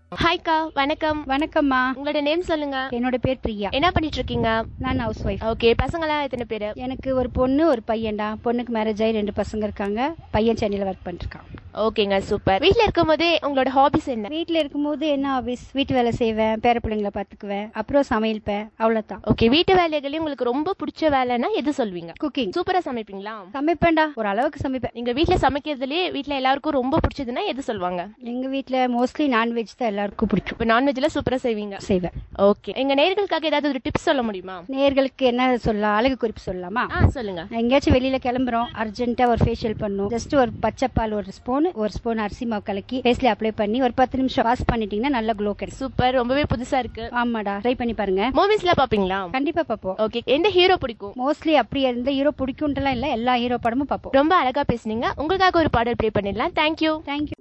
ஹாய்க்கா வணக்கம் வணக்கம்மா உங்களோட நேம் சொல்லுங்க என்னோட பேர் பிரியா என்ன பண்ணிட்டு இருக்கீங்க நான் ஹவுஸ் ஒய்ஃப் ஓகே பசங்களாம் எத்தனை பேரு எனக்கு ஒரு பொண்ணு ஒரு பையன்டா பொண்ணுக்கு மேரேஜ் ஆகி ரெண்டு பசங்க இருக்காங்க பையன் சென்னையில் ஒர்க் பண்ணிருக்கான் ஓகேங்க சூப்பர் வீட்ல இருக்கும்போதே உங்களோட ஹாபிஸ் என்ன வீட்டில் இருக்கும்போது என்ன ஆபீஸ் வீட்டு வேலை செய்வேன் பேர பிள்ளைங்களை பார்த்துக்குவேன் அப்புறம் சமையல்பேன் அவ்வளோதான் ஓகே வீட்டு வேலைகளையும் உங்களுக்கு ரொம்ப பிடிச்ச வேலைன்னா எது சொல்வீங்க குக்கிங் சூப்பரா சமைப்பீங்களா சமைப்பேன்டா ஒரு அளவுக்கு சமைப்பேன் நீங்க வீட்ல சமைக்கிறதுலயே வீட்ல எல்லாருக்கும் ரொம்ப பிடிச்சதுன்னா எது சொல்லுவாங்க எங்க வீட்டில் மோஸ்ட்லி நான்வெஜ் தான் எல்லாருக்கும் பிடிக்கும் இப்ப நான்வெஜ்ல சூப்பரா செய்வீங்க செய்வேன் ஓகே எங்க நேர்களுக்காக ஏதாவது ஒரு டிப்ஸ் சொல்ல முடியுமா நேர்களுக்கு என்ன சொல்லலாம் அழகு குறிப்பு சொல்லலாமா ஆ சொல்லுங்க எங்கேயாச்சும் வெளியில கிளம்புறோம் அர்ஜென்ட்டா ஒரு ஃபேஷியல் பண்ணும் ஜஸ்ட் ஒரு பச்சை பால் ஒரு ஸ்பூன் ஒரு ஸ்பூன் அரிசி மாவு கலக்கி ஃபேஸ்ல அப்ளை பண்ணி ஒரு பத்து நிமிஷம் வாஷ் பண்ணிட்டீங்கன்னா நல்ல க்ளோ கிடைக்கும் சூப்பர் ரொம்பவே புதுசா இருக்கு ஆமாடா ட்ரை பண்ணி பாருங்க மூவிஸ்லாம் பாப்பீங்களா கண்டிப்பா பார்ப்போம் ஓகே எந்த ஹீரோ பிடிக்கும் மோஸ்ட்லி அப்படி எந்த ஹீரோ பிடிக்கும்ட்டுலாம் இல்ல எல்லா ஹீரோ படமும் பார்ப்போம் ரொம்ப அழகா பேசுனீங்க உங்களுக்காக ஒரு பாடல் ப்ளே பண்ணிடலாம் தேங்க்யூ தேங்க்யூ